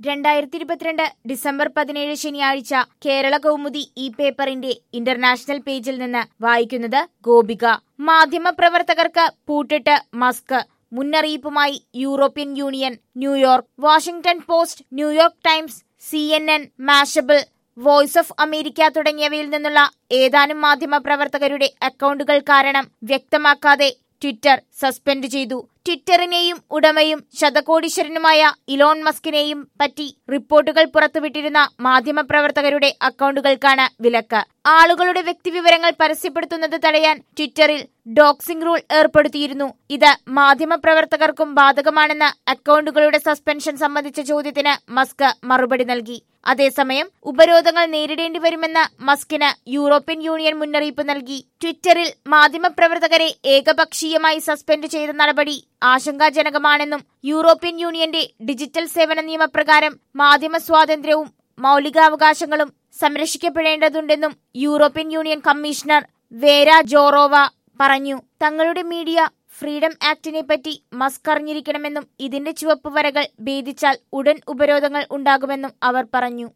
രണ്ടായിരത്തി ഇരുപത്തിരണ്ട് ഡിസംബർ പതിനേഴ് ശനിയാഴ്ച കേരള കൗമുദി ഈ പേപ്പറിന്റെ ഇന്റർനാഷണൽ പേജിൽ നിന്ന് വായിക്കുന്നത് ഗോപിക മാധ്യമപ്രവർത്തകർക്ക് പൂട്ടിട്ട് മസ്ക് മുന്നറിയിപ്പുമായി European Union New York Washington Post New York Times C N N Mashable Voice of America തുടങ്ങിയവയിൽ നിന്നുള്ള ഏതാനും മാധ്യമപ്രവർത്തകരുടെ അക്കൗണ്ടുകൾ കാരണം വ്യക്തമാക്കാതെ ട്വിറ്റർ സസ്പെൻഡ് ചെയ്തു ട്വിറ്ററിനെയും ഉടമയും ശതകോടീശ്വരനുമായ ഇലോൺ മസ്കിനെയും പറ്റി റിപ്പോർട്ടുകൾ പുറത്തുവിട്ടിരുന്ന മാധ്യമപ്രവർത്തകരുടെ അക്കൗണ്ടുകൾക്കാണ് വിലക്ക് ആളുകളുടെ വ്യക്തിവിവരങ്ങൾ പരസ്യപ്പെടുത്തുന്നത് തടയാൻ ട്വിറ്ററിൽ ഡോക്സിംഗ് റൂൾ ഏർപ്പെടുത്തിയിരുന്നു ഇത് മാധ്യമപ്രവർത്തകർക്കും ബാധകമാണെന്ന് അക്കൗണ്ടുകളുടെ സസ്പെൻഷൻ സംബന്ധിച്ച ചോദ്യത്തിന് മസ്ക് മറുപടി നൽകി അതേസമയം ഉപരോധങ്ങൾ നേരിടേണ്ടി വരുമെന്ന് മസ്കിന് യൂറോപ്യൻ യൂണിയൻ മുന്നറിയിപ്പ് നൽകി ട്വിറ്ററിൽ മാധ്യമപ്രവർത്തകരെ ഏകപക്ഷീയമായി സസ്പെൻഡ് ചെയ്ത നടപടി ആശങ്കാജനകമാണെന്നും യൂറോപ്യൻ യൂണിയന്റെ ഡിജിറ്റൽ സേവന നിയമപ്രകാരം മാധ്യമ സ്വാതന്ത്ര്യവും മൗലികാവകാശങ്ങളും സംരക്ഷിക്കപ്പെടേണ്ടതുണ്ടെന്നും European Union commissioner Vera Jourova പറഞ്ഞു തങ്ങളുടെ മീഡിയ ഫ്രീഡം ആക്ടിനെ പറ്റി മസ്ക് അറിഞ്ഞിരിക്കണമെന്നും ഇതിന്റെ ചുവപ്പ് വരകൾ ഭേദിച്ചാൽ ഉടൻ ഉപരോധങ്ങൾ ഉണ്ടാകുമെന്നും അവർ പറഞ്ഞു